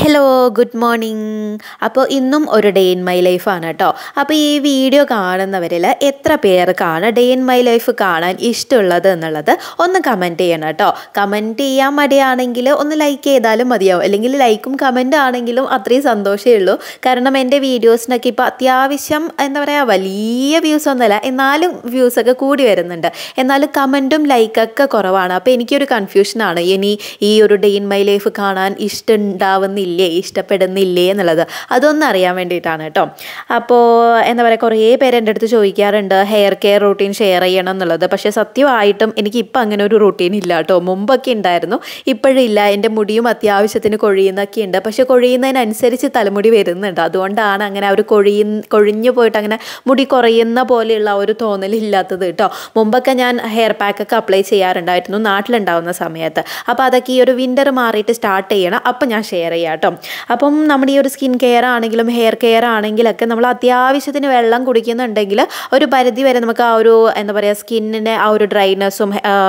hello good morning അപ്പോൾ ഇന്നും ഒരു ഡേ ഇൻ മൈ ലൈഫാണ് കേട്ടോ അപ്പോൾ ഈ വീഡിയോ കാണുന്നവരിൽ എത്ര പേർക്കാണ് ഡേ ഇൻ മൈ ലൈഫ് കാണാൻ ഇഷ്ടമുള്ളത് എന്നുള്ളത് ഒന്ന് കമൻറ്റ് ചെയ്യണം കേട്ടോ കമൻറ്റ് ചെയ്യാൻ മടിയാണെങ്കിൽ ഒന്ന് ലൈക്ക് ചെയ്താലും മതിയാവും അല്ലെങ്കിൽ ലൈക്കും കമൻറ്റ് ആണെങ്കിലും അത്രയും സന്തോഷമേ ഉള്ളൂ കാരണം എൻ്റെ വീഡിയോസിനൊക്കെ ഇപ്പോൾ അത്യാവശ്യം എന്താ പറയുക വലിയ വ്യൂസ് ഒന്നുമല്ല എന്നാലും വ്യൂസൊക്കെ കൂടി വരുന്നുണ്ട് എന്നാലും കമൻറ്റും ലൈക്കൊക്കെ കുറവാണ് അപ്പോൾ എനിക്കൊരു കൺഫ്യൂഷനാണ് ഇനി ഈ ഒരു ഡേ ഇൻ മൈ ലൈഫ് കാണാൻ ഇഷ്ടമുണ്ടാവുന്നില്ലേ ഇഷ്ടപ്പെടുന്നില്ലേ എന്നുള്ളത് അതൊന്നും അറിയാൻ വേണ്ടിയിട്ടാണ് കേട്ടോ അപ്പോൾ എന്താ പറയുക കുറേ പേര് എൻ്റെ അടുത്ത് ചോദിക്കാറുണ്ട് ഹെയർ കെയർ റൂട്ടീൻ ഷെയർ ചെയ്യണം എന്നുള്ളത് പക്ഷേ സത്യമായിട്ടും എനിക്ക് ഇപ്പം അങ്ങനെ ഒരു റൂട്ടീൻ ഇല്ല കേട്ടോ മുമ്പൊക്കെ ഉണ്ടായിരുന്നു ഇപ്പോഴില്ല എൻ്റെ മുടിയും അത്യാവശ്യത്തിന് കൊഴിയുന്നൊക്കെ ഉണ്ട് പക്ഷേ കൊഴിയുന്നതിനനുസരിച്ച് തലമുടി വരുന്നുണ്ട് അതുകൊണ്ടാണ് അങ്ങനെ ആ ഒരു കൊഴിയ കൊഴിഞ്ഞു പോയിട്ട് അങ്ങനെ മുടി കുറയുന്ന പോലെയുള്ള ആ ഒരു തോന്നലില്ലാത്തത് കേട്ടോ മുമ്പൊക്കെ ഞാൻ ഹെയർ പാക്കൊക്കെ അപ്ലൈ ചെയ്യാറുണ്ടായിരുന്നു നാട്ടിലുണ്ടാവുന്ന സമയത്ത് അപ്പോൾ അതൊക്കെ ഈ ഒരു വിൻ്റർ മാറിയിട്ട് സ്റ്റാർട്ട് ചെയ്യണം അപ്പം ഞാൻ ഷെയർ ചെയ്യാം കേട്ടോ അപ്പം നമ്മുടെ ഈ ഒരു സ്കിൻ കെയർ ആണെങ്കിലും ഹെയർ കെയർ ആണെങ്കിലൊക്കെ നമ്മൾ അത്യാവശ്യത്തിന് വെള്ളം കുടിക്കുന്നുണ്ടെങ്കിൽ ഒരു പരിധി വരെ നമുക്ക് ആ ഒരു എന്താ പറയുക സ്കിന്നിൻ്റെ ആ ഒരു ഡ്രൈനെസ്സും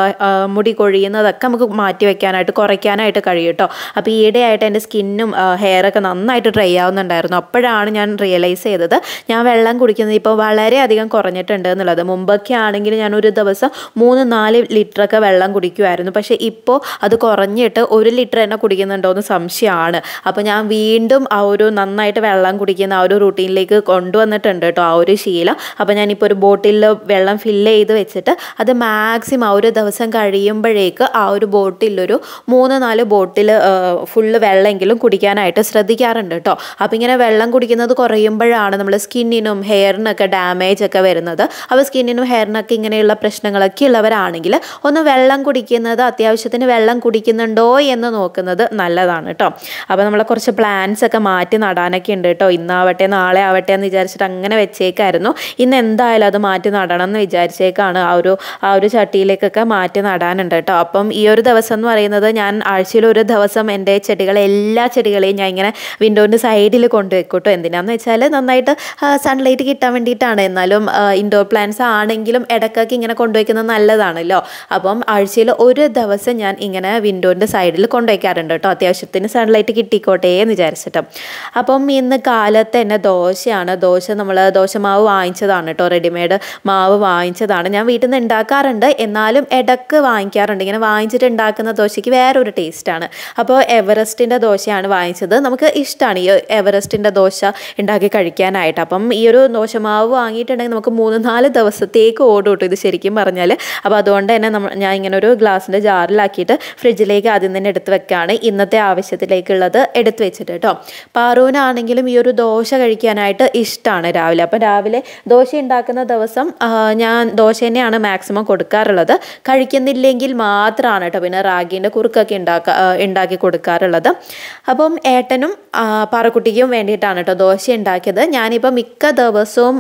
മുടി കൊഴിയുന്നതൊക്കെ നമുക്ക് മാറ്റി വെക്കാനായിട്ട് കുറയ്ക്കാനായിട്ട് കഴിയും കേട്ടോ അപ്പോൾ ഈയിടെയായിട്ട് എൻ്റെ സ്കിന്നും ഹെയറൊക്കെ നന്നായിട്ട് ഡ്രൈ ആവുന്നുണ്ടായിരുന്നു അപ്പോഴാണ് ഞാൻ റിയലൈസ് ചെയ്തത് ഞാൻ വെള്ളം കുടിക്കുന്നത് ഇപ്പോൾ വളരെയധികം കുറഞ്ഞിട്ടുണ്ട് എന്നുള്ളത് മുമ്പൊക്കെ ആണെങ്കിൽ ഞാൻ ഒരു ദിവസം മൂന്ന് നാല് ലിറ്ററൊക്കെ വെള്ളം കുടിക്കുമായിരുന്നു പക്ഷേ ഇപ്പോൾ അത് കുറഞ്ഞിട്ട് ഒരു ലിറ്റർ തന്നെ കുടിക്കുന്നുണ്ടോ എന്ന് സംശയമാണ് അപ്പോൾ ഞാൻ വീണ്ടും ആ ഒരു നന്നായിട്ട് വെള്ളം കുടിക്കുന്ന ആ ഒരു റൂട്ടീനിലേക്ക് കൊണ്ടുവന്നിട്ടുണ്ട് കേട്ടോ ആ ഒരു ശീലം അപ്പോൾ ഞാനിപ്പോൾ ഒരു ബോട്ടിലിൽ വെള്ളം ഫില്ല് ചെയ്ത് വെച്ചിട്ട് അത് മാക്സിമം ആ ഒരു ദിവസം കഴിയുമ്പോഴേക്ക് ആ ഒരു ബോട്ടിലൊരു മൂന്ന് നാല് ബോട്ടിൽ ഫുള്ള് വെള്ളമെങ്കിലും കുടിക്കാനായിട്ട് ശ്രദ്ധിക്കാറുണ്ട് കേട്ടോ അപ്പോൾ ഇങ്ങനെ വെള്ളം കുടിക്കുന്നത് കുറയുമ്പോഴാണ് നമ്മൾ സ്കിന്നിനും ഹെയറിനൊക്കെ ഡാമേജ് ഒക്കെ വരുന്നത് അപ്പോൾ സ്കിന്നിനും ഹെയറിനൊക്കെ ഇങ്ങനെയുള്ള പ്രശ്നങ്ങളൊക്കെ ഉള്ളവരാണെങ്കിൽ ഒന്ന് വെള്ളം കുടിക്കുന്നത് അത്യാവശ്യത്തിന് വെള്ളം കുടിക്കുന്നുണ്ടോ എന്ന് നോക്കുന്നത് നല്ലതാണ് കേട്ടോ അപ്പോൾ നമ്മൾ കുറച്ച് പ്ലാന്റ്സ് ഒക്കെ മാറ്റി നടാനൊക്കെ ഉണ്ട് കേട്ടോ ഇന്നാവട്ടെ നാളെ ആവട്ടെ എന്ന് വിചാരിച്ചിട്ട് അങ്ങനെ വെച്ചേക്കായിരുന്നു ഇന്ന് എന്തായാലും അത് മാറ്റി നടണം എന്ന് വിചാരിച്ചേക്കാണ് ആ ഒരു ആ ഒരു ചട്ടിയിലേക്കൊക്കെ മാറ്റി നടാനുണ്ട് കേട്ടോ അപ്പം ഈ ഒരു ദിവസം എന്ന് പറയുന്നത് ഞാൻ ആഴ്ചയിൽ ഒരു ദിവസം എൻ്റെ ചെടികളെ എല്ലാ ചെടികളെയും ഞാൻ ഇങ്ങനെ വിൻഡോൻ്റെ സൈഡിൽ കൊണ്ടുവെക്കും കേട്ടോ എന്തിനാന്ന് വെച്ചാൽ നന്നായിട്ട് സൺലൈറ്റ് കിട്ടാൻ വേണ്ടിയിട്ടാണ് എന്നാലും ഇൻഡോർ പ്ലാന്റ്സ് ആണെങ്കിലും ഇടയ്ക്കൊക്കെ ഇങ്ങനെ കൊണ്ടുവയ്ക്കുന്നത് നല്ലതാണല്ലോ അപ്പം ആഴ്ചയിൽ ഒരു ദിവസം ഞാൻ ഇങ്ങനെ വിൻഡോൻ്റെ സൈഡിൽ കൊണ്ടുവയ്ക്കാറുണ്ട് കേട്ടോ അത്യാവശ്യത്തിന് സൺലൈറ്റ് കിട്ടിക്കോട്ടെ എന്ന് വിചാരിച്ചിട്ട് അപ്പം ഇന്ന് കാലത്ത് തന്നെ ദോശയാണ് ദോശ നമ്മൾ ദോശമാവ് വാങ്ങിച്ചതാണ് കേട്ടോ റെഡിമെയ്ഡ് മാവ് വാങ്ങിച്ചതാണ് ഞാൻ വീട്ടിൽ നിന്ന് ഉണ്ടാക്കാറുണ്ട് എന്നാലും ഇടക്ക് വാങ്ങിക്കാറുണ്ട് ഇങ്ങനെ വാങ്ങിച്ചിട്ട് ഉണ്ടാക്കുന്ന ദോശയ്ക്ക് വേറൊരു ടേസ്റ്റാണ് അപ്പോൾ എവറസ്റ്റിൻ്റെ ദോശയാണ് വാങ്ങിച്ചത് നമുക്ക് ഇഷ്ടമാണ് ഈ എവറസ്റ്റിൻ്റെ ദോശ ഉണ്ടാക്കി കഴിക്കാനായിട്ട് അപ്പം ഈ ഒരു ദോശമാവ് വാങ്ങിയിട്ടുണ്ടെങ്കിൽ നമുക്ക് മൂന്ന് നാല് ദിവസത്തേക്ക് ഓടും കേട്ടോ ഇത് ശരിക്കും പറഞ്ഞാൽ അപ്പോൾ അതുകൊണ്ട് തന്നെ നമ്മൾ ഞാൻ ഇങ്ങനെ ഒരു ഗ്ലാസിൻ്റെ ജാറിലാക്കിയിട്ട് ഫ്രിഡ്ജിലേക്ക് ആദ്യം തന്നെ എടുത്ത് വെക്കുകയാണ് ഇന്നത്തെ ആവശ്യത്തിലേക്കുള്ളത് എടുത്ത് വെച്ചിട്ട് കേട്ടോ പാറൂനാണെങ്കിലും ഈ ഒരു ദോശ കഴിക്കാനായിട്ട് ഇഷ്ടമാണ് രാവിലെ അപ്പം രാവിലെ ദോശ ഉണ്ടാക്കുന്ന ദിവസം ഞാൻ ദോശ തന്നെയാണ് മാക്സിമം കൊടുക്കാറുള്ളത് കഴിക്കുന്നില്ലെങ്കിൽ മാത്രമാണ് കേട്ടോ പിന്നെ റാഗീൻ്റെ കുറുക്കൊക്കെ ഉണ്ടാക്കുക ഉണ്ടാക്കി കൊടുക്കാറുള്ളത് അപ്പം ഏട്ടനും പാറക്കുട്ടിക്കും വേണ്ടിയിട്ടാണ് കേട്ടോ ദോശ ഉണ്ടാക്കിയത് ഞാനിപ്പോൾ മിക്ക ദിവസവും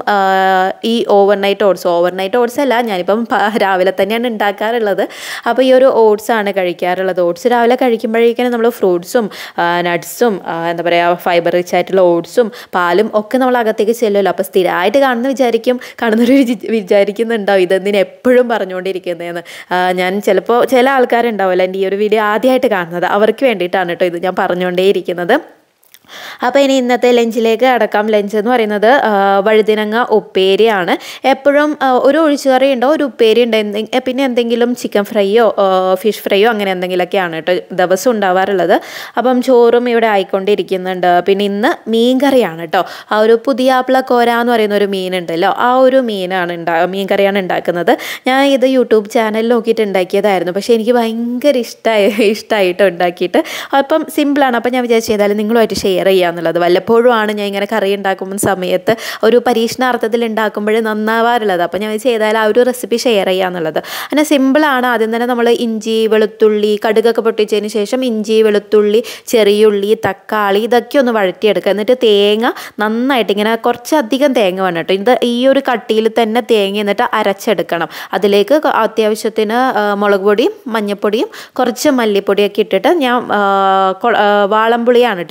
ഈ overnight oats overnight oats അല്ല ഞാനിപ്പം രാവിലെ തന്നെയാണ് ഉണ്ടാക്കാറുള്ളത് അപ്പോൾ ഈ ഒരു ഓട്സ് ആണ് കഴിക്കാറുള്ളത് ഓട്സ് രാവിലെ കഴിക്കുമ്പോഴേക്കും നമ്മൾ ഫ്രൂട്ട്സും നട്ട്സും എന്താ പറയുക ഫൈബർ റിച്ച് ആയിട്ടുള്ള ഓട്സും പാലും ഒക്കെ നമ്മൾ അകത്തേക്ക് ചെല്ലുമല്ലോ അപ്പോൾ സ്ഥിരമായിട്ട് കാണുന്ന വിചാരിക്കും കാണുന്നവർ വിചാരിക്കുന്നുണ്ടാവും ഇതെന്തിന് എപ്പോഴും പറഞ്ഞുകൊണ്ടിരിക്കുന്നതെന്ന് ഞാൻ ചിലപ്പോൾ ചില ആൾക്കാരുണ്ടാവുമല്ലോ എൻ്റെ ഈ ഒരു വീഡിയോ ആദ്യമായിട്ട് കാണുന്നത് അവർക്ക് വേണ്ടിയിട്ടാണ് കേട്ടോ ഇത് ഞാൻ പറഞ്ഞുകൊണ്ടേയിരിക്കുന്നത് അപ്പോൾ ഇനി ഇന്നത്തെ ലഞ്ചിലേക്ക് അടക്കാം ലഞ്ച് എന്ന് പറയുന്നത് വഴുതിനങ്ങ ഉപ്പേരിയാണ് എപ്പോഴും ഒരു ഒഴിച്ചുകറി ഉണ്ടോ ഒരു ഉപ്പേരി ഉണ്ട് പിന്നെ എന്തെങ്കിലും ചിക്കൻ ഫ്രൈയോ ഫിഷ് ഫ്രൈയോ അങ്ങനെ എന്തെങ്കിലുമൊക്കെയാണ് കേട്ടോ ദിവസം ഉണ്ടാവാറുള്ളത് അപ്പം ചോറും ഇവിടെ ആയിക്കൊണ്ടിരിക്കുന്നുണ്ട് പിന്നെ ഇന്ന് മീൻ കറിയാണ് കേട്ടോ ആ ഒരു പുതിയാപ്പിള കോര എന്ന് പറയുന്ന ഒരു മീനുണ്ടല്ലോ ആ ഒരു മീനാണ് ഉണ്ടാ മീൻ കറിയാണ് ഉണ്ടാക്കുന്നത് ഞാൻ ഇത് യൂട്യൂബ് ചാനലിൽ നോക്കിയിട്ട് ഉണ്ടാക്കിയതായിരുന്നു പക്ഷേ എനിക്ക് ഭയങ്കര ഇഷ്ടമായി ഇഷ്ടമായിട്ട് ഉണ്ടാക്കിയിട്ട് അപ്പം സിമ്പിളാണ് അപ്പം ഞാൻ വിചാരിച്ചു ഏതായാലും നിങ്ങളുമായിട്ട് ഷെയർ ഷെയർ ചെയ്യുക എന്നുള്ളത് വല്ലപ്പോഴും ആണ് ഞാൻ ഇങ്ങനെ കറി ഉണ്ടാക്കുമ്പോൾ സമയത്ത് ഒരു പരീക്ഷണാർത്ഥത്തിൽ ഉണ്ടാക്കുമ്പോൾ നന്നാവാറുള്ളത് അപ്പോൾ ഞാൻ ചെയ്താൽ ആ ഒരു റെസിപ്പി ഷെയർ ചെയ്യുക എന്നുള്ളത് അങ്ങനെ സിമ്പിളാണ് ആദ്യം തന്നെ നമ്മൾ ഇഞ്ചി വെളുത്തുള്ളി കടുകൊക്കെ പൊട്ടിച്ചതിന് ശേഷം ഇഞ്ചി വെളുത്തുള്ളി ചെറിയുള്ളി തക്കാളി ഇതൊക്കെ ഒന്ന് വഴറ്റിയെടുക്കുക എന്നിട്ട് തേങ്ങ നന്നായിട്ട് ഇങ്ങനെ കുറച്ചധികം തേങ്ങ വേണം കേട്ടോ ഇത് ഈ ഒരു കട്ടിയിൽ തന്നെ തേങ്ങ എന്നിട്ട് അരച്ചെടുക്കണം അതിലേക്ക് അത്യാവശ്യത്തിന് മുളക് പൊടിയും മഞ്ഞൾപ്പൊടിയും കുറച്ച് മല്ലിപ്പൊടിയൊക്കെ ഇട്ടിട്ട് ഞാൻ വാളംപുളിയാണ് കേട്ടോ ഇത് ഉണ്ടാക്കാൻ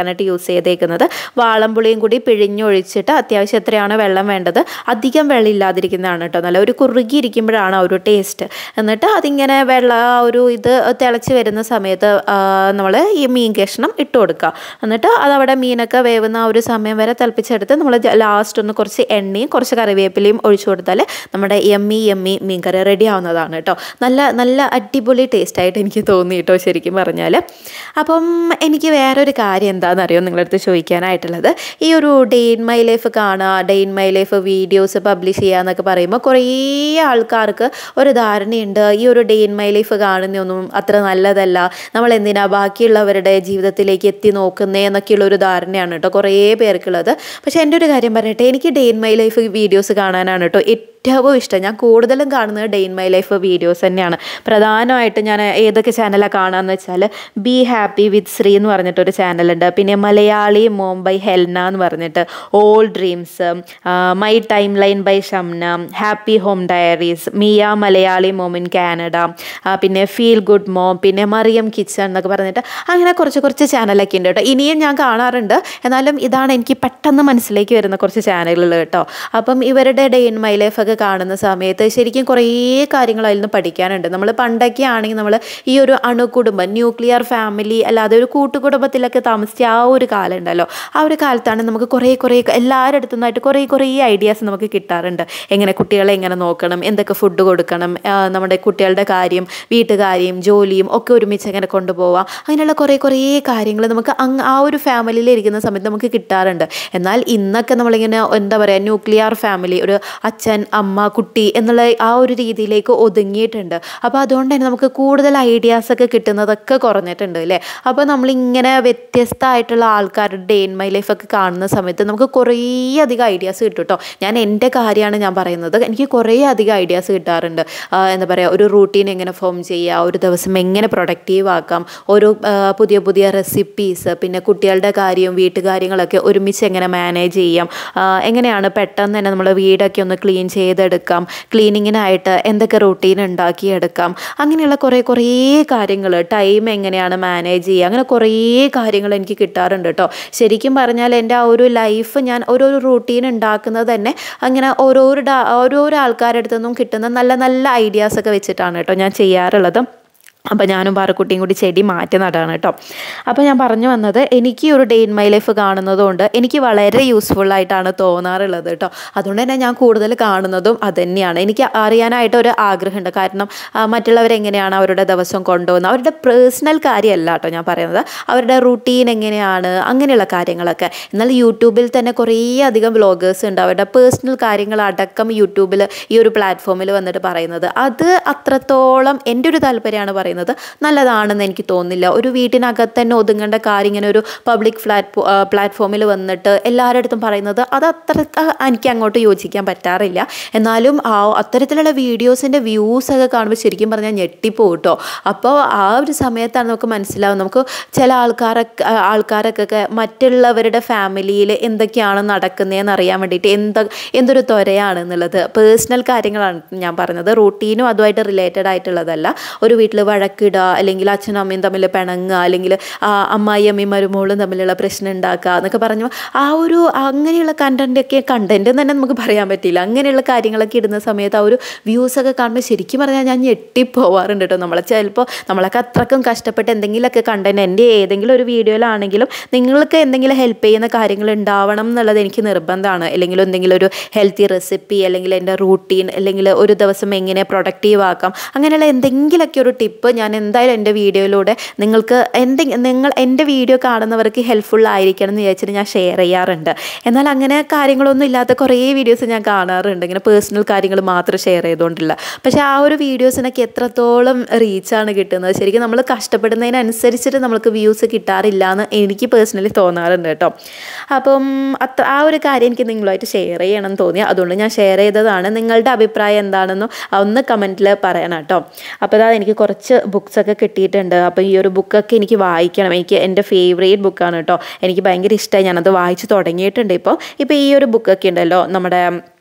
ഉണ്ടാക്കാനായിട്ട് യൂസ് ചെയ്തേക്കുന്നത് വാളംപുളിയും കൂടി പിഴിഞ്ഞൊഴിച്ചിട്ട് അത്യാവശ്യം എത്രയാണോ വെള്ളം വേണ്ടത് അധികം വെള്ളം ഇല്ലാതിരിക്കുന്നതാണ് കേട്ടോ നല്ല ഒരു കുറുകിയിരിക്കുമ്പോഴാണ് ആ ഒരു ടേസ്റ്റ് എന്നിട്ട് അതിങ്ങനെ വെള്ളം ആ ഒരു ഇത് തിളച്ച് വരുന്ന സമയത്ത് നമ്മൾ ഈ മീൻ കഷ്ണം ഇട്ട് കൊടുക്കുക എന്നിട്ട് അതവിടെ മീനൊക്കെ വേവുന്ന ആ ഒരു സമയം വരെ തിളപ്പിച്ചെടുത്ത് നമ്മൾ ലാസ്റ്റ് ഒന്ന് കുറച്ച് എണ്ണയും കുറച്ച് കറിവേപ്പിലയും ഒഴിച്ചു കൊടുത്താൽ നമ്മുടെ എമ്മി എമ്മി മീൻ കറി റെഡി ആവുന്നതാണ് കേട്ടോ നല്ല നല്ല അടിപൊളി ടേസ്റ്റ് ആയിട്ട് എനിക്ക് തോന്നി കേട്ടോ ശരിക്കും പറഞ്ഞാൽ അപ്പം എനിക്ക് വേറൊരു കാര്യം എന്താണെന്നറിയോ നിങ്ങളടുത്ത് ചോദിക്കാനായിട്ടുള്ളത് ഈ ഒരു ഡേ ഇൻ മൈ ലൈഫ് കാണുക day in my life videos publish ചെയ്യുക എന്നൊക്കെ പറയുമ്പോൾ കുറേ ആൾക്കാർക്ക് ഒരു ധാരണയുണ്ട് ഈ ഒരു ഡേ ഇൻ മൈ ലൈഫ് കാണുന്നതൊന്നും അത്ര നല്ലതല്ല നമ്മൾ എന്തിനാ ബാക്കിയുള്ളവരുടെ ജീവിതത്തിലേക്ക് എത്തി നോക്കുന്നേ എന്നൊക്കെയുള്ള ഒരു ധാരണയാണ് കേട്ടോ കുറേ പേർക്കുള്ളത് പക്ഷേ എൻ്റെ ഒരു കാര്യം പറയട്ടെ എനിക്ക് day in my life videos കാണാനാണ് കേട്ടോ ഏറ്റവും ഇഷ്ടം ഞാൻ കൂടുതലും കാണുന്നത് day in my life videos തന്നെയാണ് പ്രധാനമായിട്ട് ഞാൻ ഏതൊക്കെ ചാനലാണ് കാണാമെന്ന് വെച്ചാൽ ബി ഹാപ്പി വിത്ത് ശ്രീ എന്ന് പറഞ്ഞിട്ടൊരു ചാനലുണ്ട് പിന്നെ മലയാളി മോം ബൈ ഹെൽന എന്ന് പറഞ്ഞിട്ട് all dreams my timeline by Shamna happy home diaries Miya Malayali mom in Canada പിന്നെ ഫീൽ ഗുഡ് മോം പിന്നെ മറിയം കിച്ചൺ എന്നൊക്കെ പറഞ്ഞിട്ട് അങ്ങനെ കുറച്ച് കുറച്ച് ചാനലൊക്കെ ഉണ്ട് കേട്ടോ ഇനിയും ഞാൻ കാണാറുണ്ട് എന്നാലും ഇതാണ് എനിക്ക് പെട്ടെന്ന് മനസ്സിലേക്ക് വരുന്ന കുറച്ച് ചാനലുകൾ കേട്ടോ അപ്പം ഇവരുടെ ഡേ ഇൻ മൈ ലൈഫ് ഒക്കെ കാണുന്ന സമയത്ത് ശരിക്കും കുറേ കാര്യങ്ങൾ അതിൽ നിന്ന് പഠിക്കാനുണ്ട് നമ്മൾ പണ്ടൊക്കെ ആണെങ്കിൽ നമ്മൾ ഈ ഒരു അണുകുടുംബം ന്യൂക്ലിയർ ഫാമിലി അല്ലാതെ ഒരു കൂട്ടുകുടുംബത്തിലൊക്കെ താമസിച്ച ആ ഒരു കാലം ഉണ്ടല്ലോ ആ ഒരു കാലത്താണ് നമുക്ക് കുറേ കുറേ എല്ലാവരുടെ അടുത്തു നിന്നായിട്ട് കുറേ കുറേ ഐഡിയാസ് നമുക്ക് കിട്ടാറുണ്ട് എങ്ങനെ കുട്ടികളെ എങ്ങനെ നോക്കണം എന്തൊക്കെ ഫുഡ് കൊടുക്കണം നമ്മുടെ കുട്ടികളുടെ കാര്യം വീട്ടുകാര്യം ജോലിയും ഒക്കെ ഒരുമിച്ച് എങ്ങനെ കൊണ്ടുപോവാം അങ്ങനെയുള്ള കുറേ കുറേ കാര്യങ്ങൾ നമുക്ക് അങ്ങ് ആ ഒരു ഫാമിലിയിൽ ഇരിക്കുന്ന സമയത്ത് നമുക്ക് കിട്ടാറുണ്ട് എന്നാൽ ഇന്നൊക്കെ നമ്മളിങ്ങനെ എന്താ പറയുക ന്യൂക്ലിയർ ഫാമിലി ഒരു അച്ഛൻ അമ്മ കുട്ടി എന്നുള്ള ആ ഒരു രീതിയിലേക്ക് ഒതുങ്ങിയിട്ടുണ്ട് അപ്പോൾ അതുകൊണ്ട് തന്നെ നമുക്ക് കൂടുതൽ ഐഡിയാസ് ഒക്കെ കിട്ടുന്നതൊക്കെ കുറഞ്ഞിട്ടുണ്ട് അല്ലേ അപ്പോൾ നമ്മളിങ്ങനെ വ്യത്യസ്തമായിട്ടുള്ള ആൾക്കാരുടെ ഡേ ഇൻ മൈ ലൈഫ് ഒക്കെ കാണുന്ന സമയത്ത് നമുക്ക് കുറേ അധികം ഐഡിയാസ് കിട്ടും കേട്ടോ ഞാൻ എൻ്റെ കാര്യമാണ് ഞാൻ പറയുന്നത് എനിക്ക് കുറേ അധികം ഐഡിയാസ് കിട്ടാറുണ്ട് എന്താ പറയുക ഒരു റൂട്ടീൻ എങ്ങനെ ഫോം ചെയ്യുക ഒരു ദിവസം എങ്ങനെ പ്രൊഡക്റ്റീവ് ആക്കാം ഓരോ പുതിയ പുതിയ റെസിപ്പീസ് പിന്നെ കുട്ടികളുടെ കാര്യവും വീട്ടുകാര്യങ്ങളൊക്കെ ഒരുമിച്ച് എങ്ങനെ മാനേജ് ചെയ്യാം എങ്ങനെയാണ് പെട്ടെന്ന് തന്നെ നമ്മൾ വീടൊക്കെ ഒന്ന് ക്ലീൻ ചെയ്തെടുക്കാം ക്ലീനിങ്ങിനായിട്ട് എന്തൊക്കെ റൂട്ടീൻ ഉണ്ടാക്കിയെടുക്കാം അങ്ങനെയുള്ള കുറേ കുറേ കാര്യങ്ങൾ ടൈം എങ്ങനെയാണ് മാനേജ് ചെയ്യുക അങ്ങനെ കുറേ കാര്യങ്ങൾ എനിക്ക് കിട്ടാറുണ്ട് കേട്ടോ ശരിക്കും പറഞ്ഞാൽ എൻ്റെ ആ ഒരു ലൈഫ് ഞാൻ ഓരോരോ റൂട്ടീൻ ഉണ്ടാക്കുന്നത് തന്നെ അങ്ങനെ ഓരോരോ ഓരോരോ ആൾക്കാരുടെ അടുത്തു നിന്നും കിട്ടുന്ന നല്ല നല്ല ഐഡിയാസൊക്കെ വെച്ചിട്ടാണ് കേട്ടോ ഞാൻ ചെയ്യാറുള്ളത് അപ്പോൾ ഞാനും പാറക്കുട്ടിയും കൂടി ചെടി മാറ്റി നടാണ് കേട്ടോ അപ്പോൾ ഞാൻ പറഞ്ഞു വന്നത് എനിക്ക് ഒരു ഡേ ഇൻ മൈ ലൈഫ് കാണുന്നത് കൊണ്ട് എനിക്ക് വളരെ യൂസ്ഫുൾ ആയിട്ടാണ് തോന്നാറുള്ളത് കേട്ടോ അതുകൊണ്ട് തന്നെ ഞാൻ കൂടുതൽ കാണുന്നതും അത് തന്നെയാണ് എനിക്ക് അറിയാനായിട്ട് ഒരു ആഗ്രഹമുണ്ട് കാരണം മറ്റുള്ളവരെങ്ങനെയാണ് അവരുടെ ദിവസം കൊണ്ടുപോകുന്നത് അവരുടെ പേഴ്സണൽ കാര്യമല്ല കേട്ടോ ഞാൻ പറയുന്നത് അവരുടെ റൂട്ടീൻ എങ്ങനെയാണ് അങ്ങനെയുള്ള കാര്യങ്ങളൊക്കെ എന്നാൽ യൂട്യൂബിൽ തന്നെ കുറേ അധികം വ്ളോഗേഴ്സ് ഉണ്ട് അവരുടെ പേഴ്സണൽ കാര്യങ്ങളടക്കം യൂട്യൂബിൽ ഈ ഒരു പ്ലാറ്റ്ഫോമിൽ വന്നിട്ട് പറയുന്നത് അത് അത്രത്തോളം എൻ്റെ ഒരു താല്പര്യമാണ് പറയുന്നത് പറയുന്നത് നല്ലതാണെന്ന് എനിക്ക് തോന്നുന്നില്ല ഒരു വീട്ടിനകത്ത് തന്നെ ഒതുങ്ങേണ്ട കാര്യം ഇങ്ങനെ ഒരു പബ്ലിക് പ്ലാറ്റ്ഫോ പ്ലാറ്റ്ഫോമിൽ വന്നിട്ട് എല്ലാവരുടെ അടുത്തും പറയുന്നത് അത് അത്ര എനിക്ക് അങ്ങോട്ട് യോജിക്കാൻ പറ്റാറില്ല എന്നാലും ആ അത്തരത്തിലുള്ള വീഡിയോസിൻ്റെ വ്യൂസൊക്കെ കാണുമ്പോൾ ശരിക്കും പറഞ്ഞാൽ ഞെട്ടിപ്പോകും കേട്ടോ അപ്പോൾ ആ ഒരു സമയത്താണ് നമുക്ക് മനസ്സിലാവും നമുക്ക് ചില ആൾക്കാരൊക്കെ ആൾക്കാരൊക്കെ മറ്റുള്ളവരുടെ ഫാമിലിയിൽ എന്തൊക്കെയാണ് നടക്കുന്നതെന്ന് അറിയാൻ വേണ്ടിയിട്ട് എന്ത് എന്തൊരു ത്വരയാണെന്നുള്ളത് പേഴ്സണൽ കാര്യങ്ങളാണ് ഞാൻ പറഞ്ഞത് റൂട്ടീനും അതുമായിട്ട് റിലേറ്റഡ് ആയിട്ടുള്ളതല്ല ഒരു വീട്ടിൽ വഴക്കിടുക അല്ലെങ്കിൽ അച്ഛനും അമ്മയും തമ്മിൽ പിണങ്ങുക അല്ലെങ്കിൽ അമ്മായി അമ്മയും മരുമോളും തമ്മിലുള്ള പ്രശ്നം ഉണ്ടാക്കുക എന്നൊക്കെ പറഞ്ഞു ആ ഒരു അങ്ങനെയുള്ള കണ്ടൻറ്റൊക്കെ കണ്ടൻറ്റ് തന്നെ നമുക്ക് പറയാൻ പറ്റില്ല അങ്ങനെയുള്ള കാര്യങ്ങളൊക്കെ ഇടുന്ന സമയത്ത് ആ ഒരു വ്യൂസൊക്കെ കാണുമ്പോൾ ശരിക്കും പറഞ്ഞാൽ ഞാൻ ഞെട്ടിപ്പോവാറുണ്ട് കേട്ടോ നമ്മളെ ചിലപ്പോൾ നമ്മളൊക്കെ അത്രക്കും കഷ്ടപ്പെട്ട് എന്തെങ്കിലുമൊക്കെ കണ്ടൻറ്റ് എൻ്റെ ഏതെങ്കിലും ഒരു വീഡിയോയിലാണെങ്കിലും നിങ്ങൾക്ക് എന്തെങ്കിലും ഹെൽപ്പ് ചെയ്യുന്ന കാര്യങ്ങൾ ഉണ്ടാവണം എന്നുള്ളത് എനിക്ക് നിർബന്ധമാണ് അല്ലെങ്കിൽ എന്തെങ്കിലും ഒരു ഹെൽത്തി റെസിപ്പി അല്ലെങ്കിൽ എൻ്റെ റൂട്ടീൻ അല്ലെങ്കിൽ ഒരു ദിവസം എങ്ങനെ പ്രൊഡക്റ്റീവ് ആക്കാം അങ്ങനെയുള്ള എന്തെങ്കിലുമൊക്കെ ഒരു ടിപ്പ് ഞാൻ എന്തായാലും എൻ്റെ വീഡിയോയിലൂടെ നിങ്ങൾക്ക് എന്തെങ്കിലും നിങ്ങൾ എൻ്റെ വീഡിയോ കാണുന്നവർക്ക് ഹെൽപ്ഫുൾ ആയിരിക്കണം എന്ന് വിചാരിച്ചിട്ട് ഞാൻ ഷെയർ ചെയ്യാറുണ്ട് എന്നാൽ അങ്ങനെ കാര്യങ്ങളൊന്നും ഇല്ലാത്ത കുറേ വീഡിയോസ് ഞാൻ കാണാറുണ്ട് ഇങ്ങനെ പേഴ്സണൽ കാര്യങ്ങൾ മാത്രം ഷെയർ ചെയ്തുകൊണ്ടില്ല പക്ഷേ ആ ഒരു വീഡിയോസിനൊക്കെ എത്രത്തോളം റീച്ചാണ് കിട്ടുന്നത് ശരിക്കും നമ്മൾ കഷ്ടപ്പെടുന്നതിനനുസരിച്ചിട്ട് നമുക്ക് വ്യൂസ് കിട്ടാറില്ല എന്ന് എനിക്ക് പേഴ്സണലി തോന്നാറുണ്ട് കേട്ടോ അപ്പം അത്ര ആ ഒരു കാര്യം എനിക്ക് നിങ്ങളുമായിട്ട് ഷെയർ ചെയ്യണം എന്ന് തോന്നി അതുകൊണ്ട് ഞാൻ ഷെയർ ചെയ്തതാണ് നിങ്ങളുടെ അഭിപ്രായം എന്താണെന്നും ഒന്ന് കമൻറ്റിൽ പറയണം കേട്ടോ അപ്പോൾ അതാ എനിക്ക് കുറച്ച് ബുക്സൊക്കെ കിട്ടിയിട്ടുണ്ട് അപ്പോൾ ഈ ഒരു ബുക്കൊക്കെ എനിക്ക് വായിക്കണം എനിക്ക് എൻ്റെ ഫേവറേറ്റ് ബുക്കാണ് കേട്ടോ എനിക്ക് ഭയങ്കര ഇഷ്ടമായി ഞാനത് വായിച്ച് തുടങ്ങിയിട്ടുണ്ട് ഇപ്പോൾ ഇപ്പോൾ ഈ ഒരു ബുക്കൊക്കെ ഉണ്ടല്ലോ നമ്മുടെ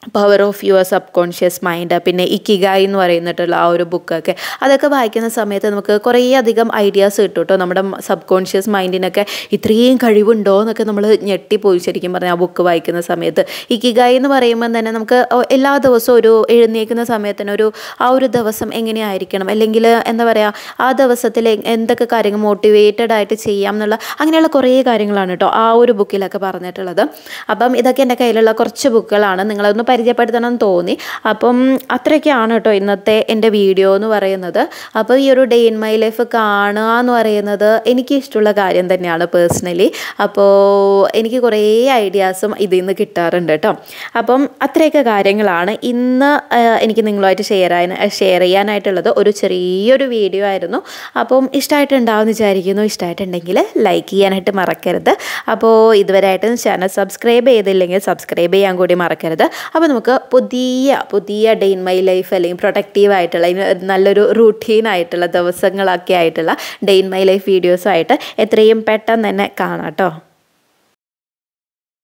power of your subconscious mind പിന്നെ ഇക്കിഗായി എന്ന് പറയുന്നിട്ടുള്ള ആ ഒരു ബുക്കൊക്കെ അതൊക്കെ വായിക്കുന്ന സമയത്ത് നമുക്ക് കുറേ അധികം ഐഡിയാസ് കിട്ടും കേട്ടോ നമ്മുടെ സബ് കോൺഷ്യസ് മൈൻഡിനൊക്കെ ഇത്രയും കഴിവുണ്ടോ എന്നൊക്കെ നമ്മൾ ഞെട്ടിപ്പോയി ശരിക്കും പറഞ്ഞാൽ ആ ബുക്ക് വായിക്കുന്ന സമയത്ത് ഇക്കിഗായി എന്ന് പറയുമ്പോൾ തന്നെ നമുക്ക് എല്ലാ ദിവസവും ഒരു എഴുന്നേൽക്കുന്ന സമയത്തിന് ഒരു ആ ഒരു ദിവസം എങ്ങനെയായിരിക്കണം അല്ലെങ്കിൽ എന്താ പറയുക ആ ദിവസത്തിൽ എന്തൊക്കെ കാര്യങ്ങൾ മോട്ടിവേറ്റഡ് ആയിട്ട് ചെയ്യാം എന്നുള്ള അങ്ങനെയുള്ള കുറേ കാര്യങ്ങളാണ് കേട്ടോ ആ ഒരു ബുക്കിലൊക്കെ പറഞ്ഞിട്ടുള്ളത് അപ്പം ഇതൊക്കെ എൻ്റെ കയ്യിലുള്ള കുറച്ച് ബുക്കുകളാണ് നിങ്ങളൊന്ന് പരിചയപ്പെടുത്തണം എന്ന് തോന്നി അപ്പം അത്രയൊക്കെയാണ് കേട്ടോ ഇന്നത്തെ എൻ്റെ വീഡിയോ എന്ന് പറയുന്നത് അപ്പോൾ ഈ ഒരു ഡേ ഇൻ മൈ ലൈഫ് കാണുക എന്ന് പറയുന്നത് എനിക്ക് ഇഷ്ടമുള്ള കാര്യം തന്നെയാണ് പേഴ്സണലി അപ്പോൾ എനിക്ക് കുറേ ഐഡിയാസും ഇതിൽ നിന്ന് കിട്ടാറുണ്ട് കേട്ടോ അപ്പം അത്രയൊക്കെ കാര്യങ്ങളാണ് ഇന്ന് എനിക്ക് നിങ്ങളുമായിട്ട് ഷെയർ ആയ ഷെയർ ചെയ്യാനായിട്ടുള്ളത് ഒരു ചെറിയൊരു വീഡിയോ ആയിരുന്നു അപ്പം ഇഷ്ടമായിട്ടുണ്ടാവും വിചാരിക്കുന്നു ഇഷ്ടമായിട്ടുണ്ടെങ്കിൽ ലൈക്ക് ചെയ്യാനായിട്ട് മറക്കരുത് അപ്പോൾ ഇതുവരെയായിട്ടും ചാനൽ സബ്സ്ക്രൈബ് ചെയ്തില്ലെങ്കിൽ സബ്സ്ക്രൈബ് ചെയ്യാൻ കൂടി മറക്കരുത് അപ്പോൾ നമുക്ക് പുതിയ പുതിയ ഡേ ഇൻ മൈ ലൈഫ് അല്ലെങ്കിൽ പ്രൊട്ടക്റ്റീവ് ആയിട്ടുള്ള നല്ലൊരു റൂട്ടീൻ ആയിട്ടുള്ള ദിവസങ്ങളൊക്കെ ആയിട്ടുള്ള ഡേ ഇൻ മൈ ലൈഫ് വീഡിയോസായിട്ട് എത്രയും പെട്ടെന്ന് തന്നെ കാണാം കേട്ടോ